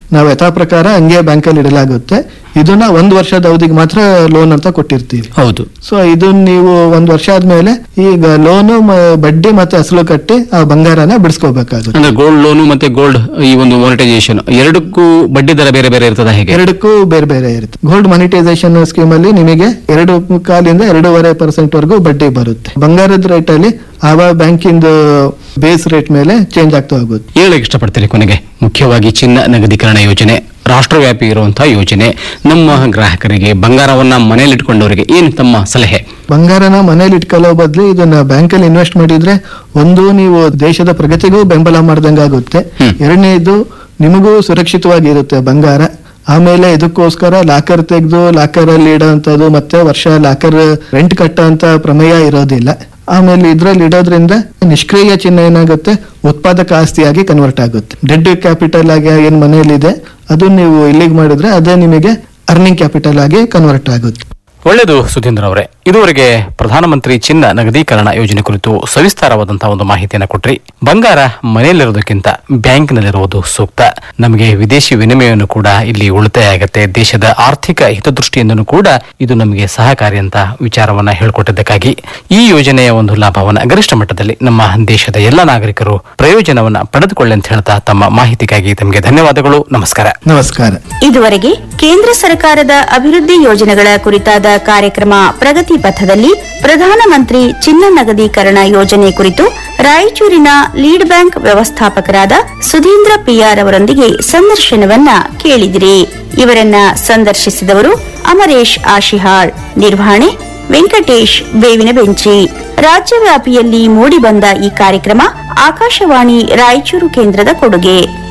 ನಾವು ಯಥಾ ಪ್ರಕಾರ ಹಂಗೆ ಬ್ಯಾಂಕಲ್ಲಿ ಇಡಲಾಗುತ್ತೆ ಇದನ್ನ ಒಂದ್ ವರ್ಷದ ಅವಧಿಗೆ ಮಾತ್ರ ಲೋನ್ ಅಂತ ಕೊಟ್ಟಿರ್ತೀವಿ ಹೌದು ಸೊ ಇದನ್ನ ನೀವು ಒಂದ್ ವರ್ಷ ಆದ್ಮೇಲೆ ಈಗ ಲೋನು ಬಡ್ಡಿ ಮತ್ತೆ ಅಸಲು ಕಟ್ಟಿ ಆ ಬಂಗಾರನ ಬಿಡಿಸ್ಕೋಬೇಕಾಗುತ್ತೆ ಅಂದ್ರೆ ಗೋಲ್ಡ್ ಲೋನು ಮತ್ತೆ ಗೋಲ್ಡ್ ಈ ಒಂದು ಮಾನಿಟೈಸೇಷನ್ ಎರಡಕ್ಕೂ ಬಡ್ಡಿ ದರ ಬೇರೆ ಬೇರೆ ಇರ್ತದ ಹೇಗೆ ಎರಡಕ್ಕೂ ಬೇರೆ ಬೇರೆ ಇರುತ್ತೆ ಗೋಲ್ಡ್ ಮಾನಿಟೈಸೇಷನ್ ಸ್ಕೀಮ್ ಅಲ್ಲಿ ನಿಮಗೆ ಎರಡು ಕಾಲಿಂದ ಎರಡೂವರೆ ಪರ್ಸೆಂಟ್ ವರೆಗೂ ಬಡ್ಡಿ ಬರುತ್ತೆ ಬಂಗಾರದ ರೇಟ್ ಅಲ್ಲಿ ಆವ ಬ್ಯಾಂಕಿಂದು ಬೇಸ್ ರೇಟ್ ಮೇಲೆ ಚೇಂಜ್ ಆಗ್ತಾ ಹೋಗುತ್ತೆ ಹೇಳಕ್ ಇಷ್ಟಪಡ್ತೀನಿ ಕೊನೆಗೆ ಮುಖ್ಯವಾಗಿ ಚಿನ್ನ ನಗದೀಕರಣ ಯೋಜನೆ ರಾಷ್ಟ್ರವ್ಯಾಪಿ ಇರುವಂತಹ ಯೋಜನೆ ನಮ್ಮ ಗ್ರಾಹಕರಿಗೆ ಬಂಗಾರವನ್ನ ಮನೆಯಲ್ಲಿಟ್ಕೊಂಡವರಿಗೆ ಏನು ತಮ್ಮ ಸಲಹೆ ಬಂಗಾರನ ಮನೇಲಿ ಇಟ್ಕೊಳ್ಳೋ ಬದಲು ಇದನ್ನ ಬ್ಯಾಂಕಲ್ಲಿ ಇನ್ವೆಸ್ಟ್ ಮಾಡಿದ್ರೆ ಒಂದು ನೀವು ದೇಶದ ಪ್ರಗತಿಗೂ ಬೆಂಬಲ ಮಾಡ್ದಂಗಾಗುತ್ತೆ ಹ್ಮ್. ಎರಡನೇದು ನಿಮಗೂ ಸುರಕ್ಷಿತವಾಗಿ ಇರುತ್ತೆ ಬಂಗಾರ ಆಮೇಲೆ ಇದಕ್ಕೋಸ್ಕರ ಲಾಕರ್ ತೆಗೆದು ಲಾಕರ್ ಅಲ್ಲಿ ಇಡೋಂಥದ್ದು ಮತ್ತೆ ವರ್ಷ ಲಾಕರ್ ರೆಂಟ್ ಕಟ್ಟೋಂತ ಪ್ರಮೇಯ ಇರೋದಿಲ್ಲ ಆಮೇಲೆ ಇದ್ರಲ್ಲಿ ಇಡೋದ್ರಿಂದ ನಿಷ್ಕ್ರಿಯ ಚಿಹ್ನೆ ಏನಾಗುತ್ತೆ ಉತ್ಪಾದಕ ಆಸ್ತಿಯಾಗಿ ಕನ್ವರ್ಟ್ ಆಗುತ್ತೆ ಡೆಡ್ ಕ್ಯಾಪಿಟಲ್ ಆಗಿ ಏನ್ ಮನೆಯಲ್ಲಿದೆ ಅದು ನೀವು ಇಲ್ಲಿಗೆ ಮಾಡಿದ್ರೆ ಅದೇ ನಿಮಗೆ ಅರ್ನಿಂಗ್ ಕ್ಯಾಪಿಟಲ್ ಆಗಿ ಕನ್ವರ್ಟ್ ಆಗುತ್ತೆ ಒಳ್ಳೆಯದು ಸುಧೀಂದ್ರ ಅವರೇ ಇದುವರೆಗೆ ಪ್ರಧಾನಮಂತ್ರಿ ಚಿನ್ನ ನಗದೀಕರಣ ಯೋಜನೆ ಕುರಿತು ಸವಿಸ್ತಾರವಾದಂತಹ ಒಂದು ಮಾಹಿತಿಯನ್ನು ಕೊಟ್ರಿ ಬಂಗಾರ ಮನೆಯಲ್ಲಿರೋದಕ್ಕಿಂತ ಬ್ಯಾಂಕ್ನಲ್ಲಿರುವುದು ಸೂಕ್ತ ನಮಗೆ ವಿದೇಶಿ ವಿನಿಮಯವನ್ನು ಕೂಡ ಇಲ್ಲಿ ಉಳಿತಾಯ ಆಗುತ್ತೆ ದೇಶದ ಆರ್ಥಿಕ ಹಿತದೃಷ್ಟಿಯಿಂದನೂ ಕೂಡ ಇದು ನಮಗೆ ಸಹಕಾರಿ ಅಂತ ವಿಚಾರವನ್ನ ಹೇಳ್ಕೊಟ್ಟಿದ್ದಕ್ಕಾಗಿ ಈ ಯೋಜನೆಯ ಒಂದು ಲಾಭವನ್ನ ಗರಿಷ್ಠ ಮಟ್ಟದಲ್ಲಿ ನಮ್ಮ ದೇಶದ ಎಲ್ಲ ನಾಗರಿಕರು ಪ್ರಯೋಜನವನ್ನ ಪಡೆದುಕೊಳ್ಳಿ ಅಂತ ಹೇಳ್ತಾ ತಮ್ಮ ಮಾಹಿತಿಗಾಗಿ ತಮಗೆ ಧನ್ಯವಾದಗಳು ನಮಸ್ಕಾರ ನಮಸ್ಕಾರ ಇದುವರೆಗೆ ಕೇಂದ್ರ ಸರ್ಕಾರದ ಅಭಿವೃದ್ಧಿ ಯೋಜನೆಗಳ ಕುರಿತಾದ ಕಾರ್ಯಕ್ರಮ ಪ್ರಗತಿ ಪಥದಲ್ಲಿ ಪ್ರಧಾನಮಂತ್ರಿ ಚಿನ್ನ ನಗದೀಕರಣ ಯೋಜನೆ ಕುರಿತು ರಾಯಚೂರಿನ ಲೀಡ್ ಬ್ಯಾಂಕ್ ವ್ಯವಸ್ಥಾಪಕರಾದ ಸುಧೀಂದ್ರ ಪಿಆರ್ ಅವರೊಂದಿಗೆ ಸಂದರ್ಶನವನ್ನ ಕೇಳಿದಿರಿ ಇವರನ್ನ ಸಂದರ್ಶಿಸಿದವರು ಅಮರೇಶ್ ಆಶಿಹಾಳ್ ನಿರ್ವಹಣೆ ವೆಂಕಟೇಶ್ ಬೇವಿನ ಬೆಂಚಿ ರಾಜ್ಯವ್ಯಾಪಿಯಲ್ಲಿ ಮೂಡಿಬಂದ ಈ ಕಾರ್ಯಕ್ರಮ ಆಕಾಶವಾಣಿ ರಾಯಚೂರು ಕೇಂದ್ರದ ಕೊಡುಗೆ